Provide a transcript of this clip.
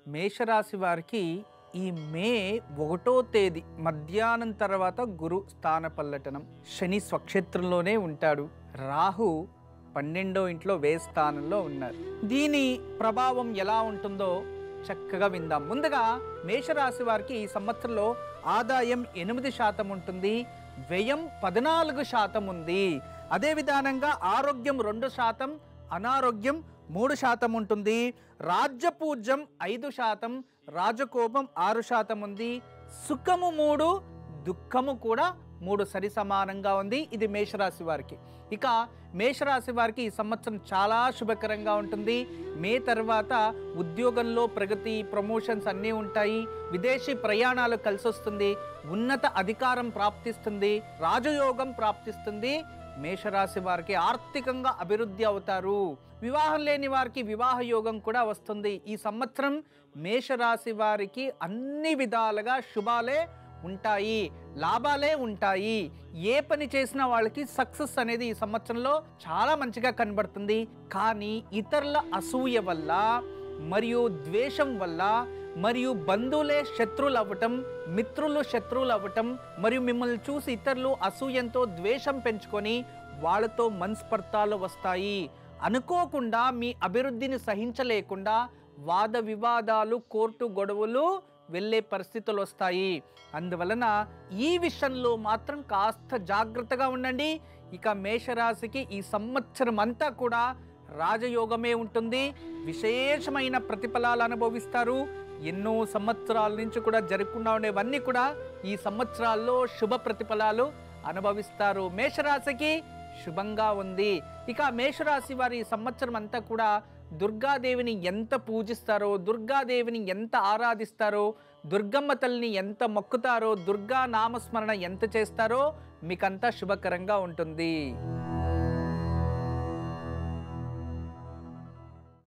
మేషరాశి వారికి ఈ మే ఒకటో తేదీ మధ్యాహ్నం తర్వాత గురు స్థాన పల్లటనం శని స్వక్షేత్రంలోనే ఉంటాడు రాహు పన్నెండో ఇంట్లో వే స్థానంలో ఉన్నారు దీని ప్రభావం ఎలా ఉంటుందో చక్కగా విందాం ముందుగా మేషరాశి వారికి ఈ సంవత్సరంలో ఆదాయం ఎనిమిది శాతం ఉంటుంది వ్యయం పద్నాలుగు శాతం ఉంది అదే విధానంగా ఆరోగ్యం రెండు శాతం అనారోగ్యం మూడు శాతం ఉంటుంది రాజ్యపూజ్యం ఐదు శాతం రాజకోపం ఆరు శాతం ఉంది సుఖము మూడు దుఃఖము కూడా మూడు సరి సమానంగా ఉంది ఇది మేషరాశి వారికి ఇక మేషరాశి వారికి ఈ సంవత్సరం చాలా శుభకరంగా ఉంటుంది మే తర్వాత ఉద్యోగంలో ప్రగతి ప్రమోషన్స్ అన్నీ ఉంటాయి విదేశీ ప్రయాణాలు కలిసి వస్తుంది ఉన్నత అధికారం ప్రాప్తిస్తుంది రాజయోగం ప్రాప్తిస్తుంది మేషరాశి వారికి ఆర్థికంగా అభివృద్ధి అవుతారు వివాహం లేని వారికి వివాహ యోగం కూడా వస్తుంది ఈ సంవత్సరం మేషరాశి వారికి అన్ని విధాలుగా శుభాలే ఉంటాయి లాభాలే ఉంటాయి ఏ పని చేసినా వాళ్ళకి సక్సెస్ అనేది ఈ సంవత్సరంలో చాలా మంచిగా కనబడుతుంది కానీ ఇతరుల అసూయ వల్ల మరియు ద్వేషం వల్ల మరియు బంధువులే శత్రువులు అవ్వటం మిత్రులు శత్రువులు అవ్వటం మరియు మిమ్మల్ని చూసి ఇతరులు అసూయంతో ద్వేషం పెంచుకొని వాళ్ళతో మనస్పర్ధాలు వస్తాయి అనుకోకుండా మీ అభివృద్ధిని సహించలేకుండా వాద వివాదాలు కోర్టు గొడవలు వెళ్ళే పరిస్థితులు వస్తాయి అందువలన ఈ విషయంలో మాత్రం కాస్త జాగ్రత్తగా ఉండండి ఇక మేషరాశికి ఈ సంవత్సరం అంతా కూడా రాజయోగమే ఉంటుంది విశేషమైన ప్రతిఫలాలు అనుభవిస్తారు ఎన్నో సంవత్సరాల నుంచి కూడా జరగకుండా ఉండేవన్నీ కూడా ఈ సంవత్సరాల్లో శుభ ప్రతిఫలాలు అనుభవిస్తారు మేషరాశికి శుభంగా ఉంది ఇక మేషరాశి వారి ఈ సంవత్సరం అంతా కూడా దుర్గాదేవిని ఎంత పూజిస్తారో దుర్గాదేవిని ఎంత ఆరాధిస్తారో దుర్గమ్మ తల్లిని ఎంత మొక్కుతారో దుర్గా నామస్మరణ ఎంత చేస్తారో మీకంతా శుభకరంగా ఉంటుంది